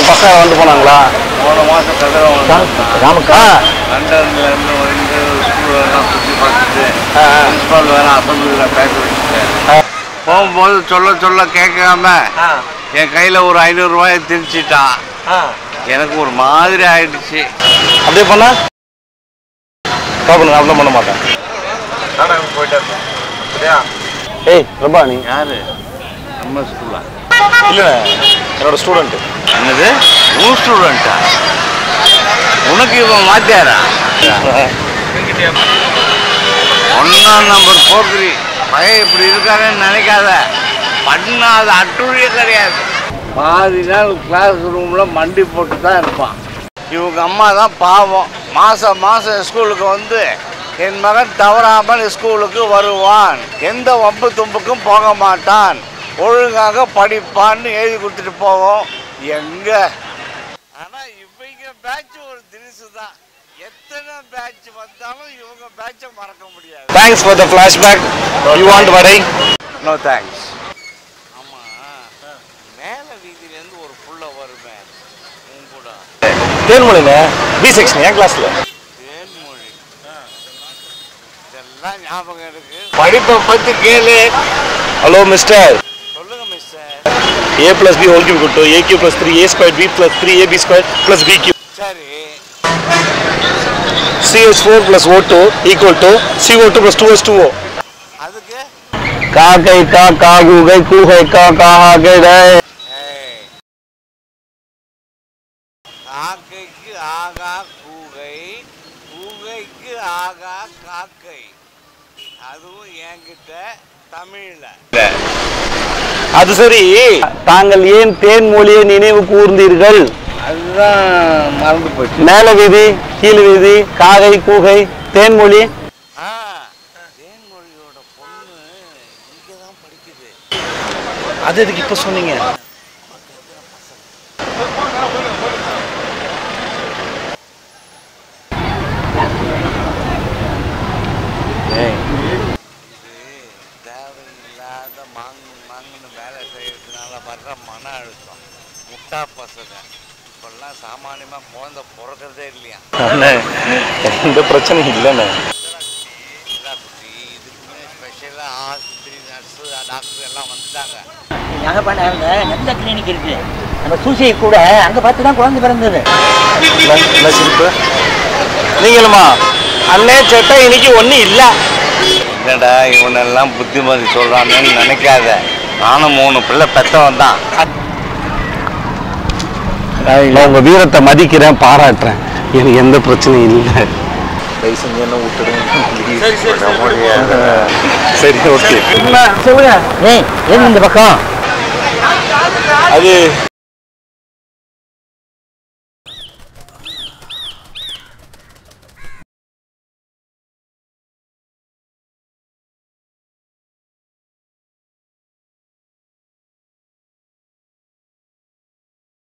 பசங்க வந்து போனாங்களா போன மாதம் கதிரவன் ராமுக்கா லண்டன்லேருந்து வந்து ஸ்கூலெல்லாம் சுற்றி பார்த்துட்டு பிரின்ஸ்பால் வேறு அசம்பிளியில் பேச வச்சுட்டேன் போகும்போது சொல்ல சொல்ல கேட்காம என் கையில் ஒரு ஐநூறுரூவாயை திணிச்சிட்டான் எனக்கு ஒரு மாதிரி ஆயிடுச்சு அப்படியே பண்ணா பண்ணுங்க அப்படிலாம் பண்ண மாட்டேன் போயிட்டேன் ஏய் பிரபா நீ யாரு நம்ம ஸ்கூலா இல்லை என்னோட ஸ்டூடெண்ட் என்னது உன் ஸ்டூடெண்ட்டா உனக்கு இவன் மாத்தியாரா ஒன்றாம் நம்பர் போக்குரி பையன் இப்படி இருக்காருன்னு நினைக்காத பண்ணாத அட்டுழியே கிடையாது பாதி நாள் கிளாஸ் ரூமில் மண்டி போட்டு தான் இருப்பான் இவங்க அம்மா தான் பாவம் மாதம் மாதம் ஸ்கூலுக்கு வந்து என் மகன் தவறாமல் ஸ்கூலுக்கு வருவான் எந்த வம்பு தும்புக்கும் போக மாட்டான் ஒழுங்காக படிப்பான்னு எழுதி கொடுத்துட்டு போவோம் எங்க ஆனால் இவங்க பேட்ச் ஒரு திரிசு தான் எத்தனை பேட்ச் வந்தாலும் இவங்க பேட்சை மறக்க முடியாது thanks for the flashback you want vada no thanks ஆமா மேல வீதியிலேருந்து ஒரு புள்ள வருமே உன் கூட தேன்மொழிங்க பி செக்ஷன் என் கிளாஸ்ல தேன்மொழி இதெல்லாம் ஞாபகம் இருக்கு படிப்பை பத்தி கேளு ஹலோ மிஸ்டர் சொல்லுங்க mister A plus B whole cube குட்டு A cube plus three A square B plus three A B square plus B cube சரி C H four plus O two equal to C O two plus two S two O அதுக்கு காக்கை கா காகுகை கூகை கா காகை ஏய். காக்கைக்கு ஆகா கூகை கூகைக்கு ஆகா காக்கை அதுவும் என்கிட்ட தமிழ்ல அது சரி தாங்கள் ஏன் தேன்மொழியை நினைவு கூர்ந்தீர்கள் அதுதான் மறந்து போச்சு மேல வீதி கீழ் வீதி காகை கூகை தேன்மொழி ஆ தேன்மொழியோட பொண்ணு இங்கே தான் படிக்குது அது எதுக்கு இப்ப சொன்னீங்க இது தேவையில்லாத மாங்கு மாங்குன்னு வேலை செய்யறதுனால வர்ற மன அழுத்தம் முட்டா பசங்க இப்பெல்லாம் சாமானியமாக குழந்தை பிறக்கிறதே இல்லையா அண்ணே எந்த பிரச்சனையும் இல்லைண்ணே இதா குட்டி இதுக்குமே ஸ்பெஷலாக ஆஸ்பத்திரி நர்ஸு டாக்டர் எல்லாம் வந்துட்டாங்க நாகப்பாண்டியாவில் நல்ல கிளினிக் இருக்கு அந்த சூசியை கூட அங்கே பார்த்து தான் குழந்தை பிறந்தது என்ன என்ன சிரிப்பு நீங்களுமா அண்ணே சேட்டா இன்னைக்கு ஒன்றும் இல்லை என்னடா இவனெல்லாம் புத்திமதி சொல்கிறானேன்னு நினைக்காத நானும் மூணு பிள்ளை பெற்றவன் தான் நான் உங்க வீரத்தை மதிக்கிறேன் பாராட்டுறேன் எனக்கு எந்த பிரச்சனையும் இல்லை செஞ்சு என்ன விட்டுடுங்க சரி ஓகே சொல்லுங்க ஏய் ஏன் இந்த பக்கம் அது